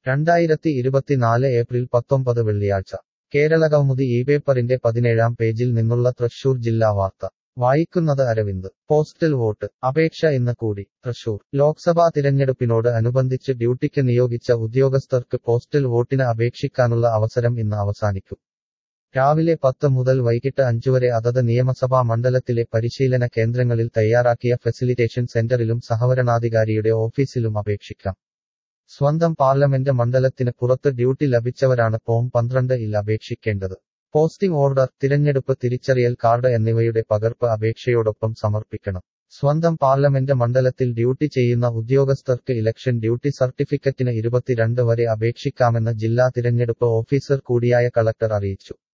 രണ്ടായിരത്തി ഇരുപത്തിനാല് ഏപ്രിൽ പത്തൊമ്പത് വെള്ളിയാഴ്ച കേരളകൗമുദി ഈ പേപ്പറിന്റെ പതിനേഴാം പേജിൽ നിന്നുള്ള തൃശൂർ ജില്ലാ വാർത്ത വായിക്കുന്നത് അരവിന്ദ് പോസ്റ്റൽ വോട്ട് അപേക്ഷ ഇന്ന് കൂടി തൃശൂർ ലോക്സഭാ തിരഞ്ഞെടുപ്പിനോട് അനുബന്ധിച്ച് ഡ്യൂട്ടിക്ക് നിയോഗിച്ച ഉദ്യോഗസ്ഥർക്ക് പോസ്റ്റൽ വോട്ടിന് അപേക്ഷിക്കാനുള്ള അവസരം ഇന്ന് അവസാനിക്കും രാവിലെ പത്ത് മുതൽ വൈകിട്ട് അഞ്ചുവരെ അതത് നിയമസഭാ മണ്ഡലത്തിലെ പരിശീലന കേന്ദ്രങ്ങളിൽ തയ്യാറാക്കിയ ഫെസിലിറ്റേഷൻ സെന്ററിലും സഹവരണാധികാരിയുടെ ഓഫീസിലും അപേക്ഷിക്കാം സ്വന്തം പാർലമെന്റ് മണ്ഡലത്തിന് പുറത്ത് ഡ്യൂട്ടി ലഭിച്ചവരാണ് ഫോം പന്ത്രണ്ട് ഇൽ അപേക്ഷിക്കേണ്ടത് പോസ്റ്റിംഗ് ഓർഡർ തിരഞ്ഞെടുപ്പ് തിരിച്ചറിയൽ കാർഡ് എന്നിവയുടെ പകർപ്പ് അപേക്ഷയോടൊപ്പം സമർപ്പിക്കണം സ്വന്തം പാർലമെന്റ് മണ്ഡലത്തിൽ ഡ്യൂട്ടി ചെയ്യുന്ന ഉദ്യോഗസ്ഥർക്ക് ഇലക്ഷൻ ഡ്യൂട്ടി സർട്ടിഫിക്കറ്റിന് ഇരുപത്തിരണ്ട് വരെ അപേക്ഷിക്കാമെന്ന് ജില്ലാ തിരഞ്ഞെടുപ്പ് ഓഫീസർ കൂടിയായ കളക്ടർ അറിയിച്ചു